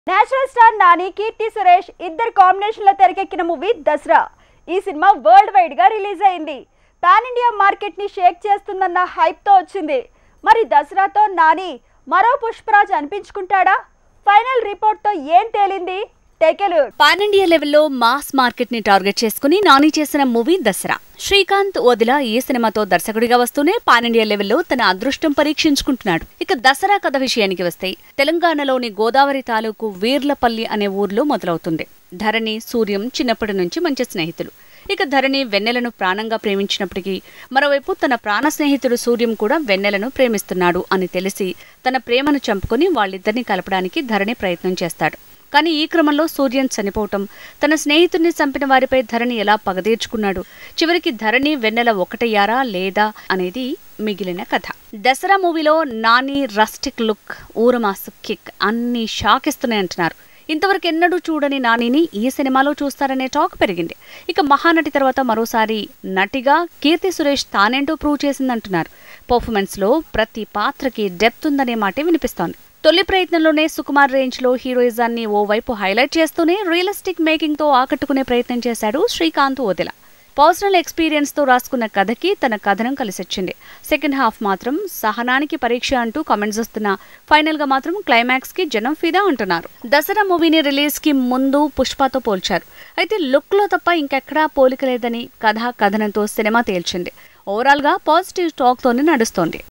national star Nani Keerthy Suresh ఇద్దరు combination లో తెరకెక్కిన మూవీ దసరా ఈ సినిమా వరల్డ్ వైడ్ గా రిలీజ్ అయింది పాన్ ఇండియా మార్కెట్ ని షేక్ చేస్తుందన్న హైప్ తో వచ్చింది మరి దసరాతో నాని మరో పుష్పరాజ్ అనిపించుకుంటాడా ఫైనల్ రిపోర్ట్ తో ఏం తేలింది టేకెలు పాన్ ఇండియా లెవెల్లో మాస్ మార్కెట్ ని టార్గెట్ చేసుకుని నాని చేసిన మూవీ దసరా శ్రీకాంత్ ఓదిలా ఈ సినిమాతో దర్శకుడిగా వస్తూనే పాన్ ఇండియా లెవెల్లో తన అదృష్టం పరీక్షించుకుంటున్నాడు ఇక దసరా కథ విషయానికి వస్తే తెలంగాణలోని గోదావరి తాలూకు వీర్లపల్లి అనే ఊర్లో మొదలవుతుంది ధరణి సూర్యం చిన్నప్పటి నుంచి మంచి స్నేహితులు ఇక ధరణి వెన్నెలను ప్రాణంగా ప్రేమించినప్పటికీ మరోవైపు తన ప్రాణ స్నేహితుడు సూర్యం కూడా వెన్నెలను ప్రేమిస్తున్నాడు అని తెలిసి తన ప్రేమను చంపుకొని వాళ్ళిద్దరిని కలపడానికి ధరణి ప్రయత్నం చేస్తాడు కానీ ఈ క్రమంలో సూర్యన్ చనిపోవటం తన స్నేహితుడిని చంపిన వారిపై ధరణి ఎలా పగదీర్చుకున్నాడు చివరికి ధరణి వెన్నెల ఒకటయ్యారా లేదా అనేది మిగిలిన కథ దసరా మూవీలో నాని రస్టిక్ లుక్ ఊరమాసు కిక్ అన్ని షాక్ ఇస్తున్నాయి అంటున్నారు ఇంతవరకు ఎన్నడూ చూడని నానిని ఈ సినిమాలో చూస్తారనే టాక్ పెరిగింది ఇక మహానటి తర్వాత మరోసారి నటిగా కీర్తి సురేష్ తానేంటో ప్రూవ్ చేసిందంటున్నారు పర్ఫార్మెన్స్ లో ప్రతి పాత్రకి డెప్త్ ఉందనే మాటే వినిపిస్తోంది తొలి ప్రయత్నంలోనే సుకుమార్ రేంజ్ లో హీరోయిజాన్ని ఓవైపు హైలైట్ చేస్తూనే రియలిస్టిక్ మేకింగ్ తో ఆకట్టుకునే ప్రయత్నం చేశాడు శ్రీకాంత్ ఓదెల పర్సనల్ ఎక్స్పీరియన్స్ తో రాసుకున్న కథకి తన కథనం కలిసొచ్చింది సెకండ్ హాఫ్ మాత్రం సహనానికి పరీక్ష అంటూ కామెంట్స్ వస్తున్నా ఫైనల్ గా మాత్రం క్లైమాక్స్ కి జనం ఫిదా అంటున్నారు దసరా మూవీని రిలీజ్ కి ముందు పుష్పతో పోల్చారు అయితే లుక్ లో తప్ప ఇంకెక్కడా పోలిక లేదని కథా కథనంతో సినిమా తేల్చింది ఓవరాల్ గా పాజిటివ్ టాక్ తోనే నడుస్తోంది